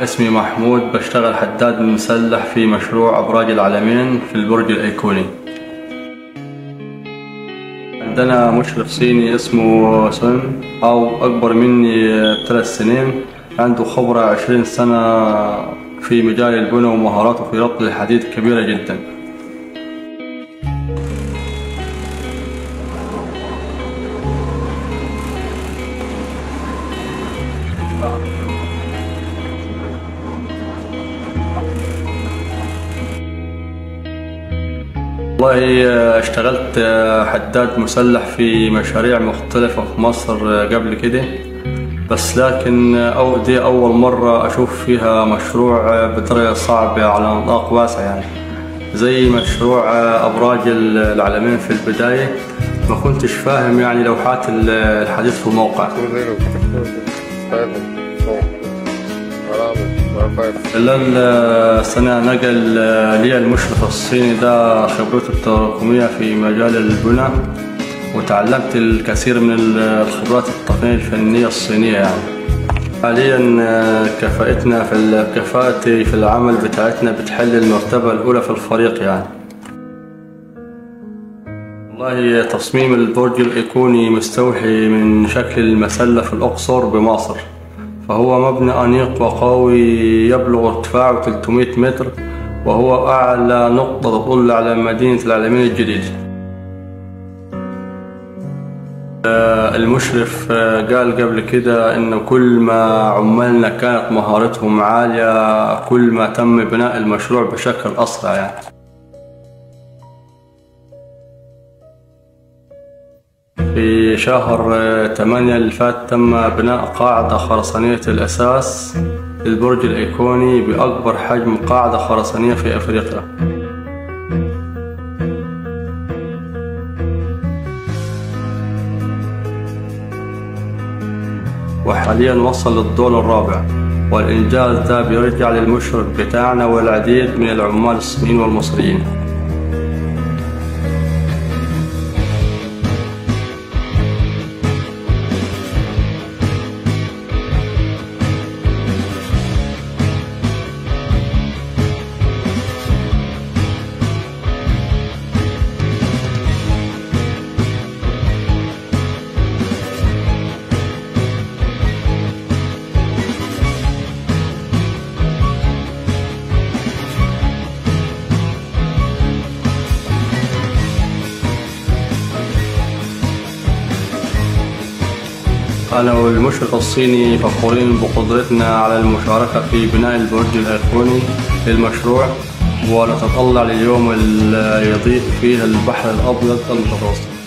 اسمي محمود بشتغل حداد مسلح في مشروع أبراج العلمين في البرج الأيقوني عندنا مشرف صيني اسمه سن أو أكبر مني بثلاث سنين عنده خبرة عشرين سنة في مجال البنى ومهاراته في ربط الحديد كبيرة جدا والله اشتغلت حداد مسلح في مشاريع مختلفة في مصر قبل كده بس لكن أو دي أول مرة أشوف فيها مشروع بطريقة صعبة على نطاق واسع يعني زي مشروع أبراج العلمين في البداية ما كنتش فاهم يعني لوحات الحديد في الموقع خلال سنة نقل لي المشرف الصيني ده خبرته التراكمية في مجال البناء وتعلمت الكثير من الخبرات التقنية الفنية الصينية يعني حاليا كفاءتنا في كفاءتي في العمل بتاعتنا بتحل المرتبة الأولى في الفريق يعني والله تصميم البرج الأيقوني مستوحي من شكل المسلة في الأقصر بمصر فهو مبنى أنيق وقوي يبلغ ارتفاعه 300 متر وهو أعلى نقطة تطل على مدينة العلمين الجديد المشرف قال قبل كده إن كل ما عمالنا كانت مهارتهم عالية كل ما تم بناء المشروع بشكل أسرع يعني في شهر 8 اللي فات تم بناء قاعدة خرسانية الأساس للبرج الأيقوني بأكبر حجم قاعدة خرسانية في أفريقيا وحاليا وصل للدور الرابع والإنجاز ده بيرجع للمشرف بتاعنا والعديد من العمال الصينيين والمصريين أنا والمشرف الصيني فخورين بقدرتنا على المشاركة في بناء البرج الأيقوني للمشروع ونتطلع لليوم اللي يضيء فيه البحر الأبيض المتوسط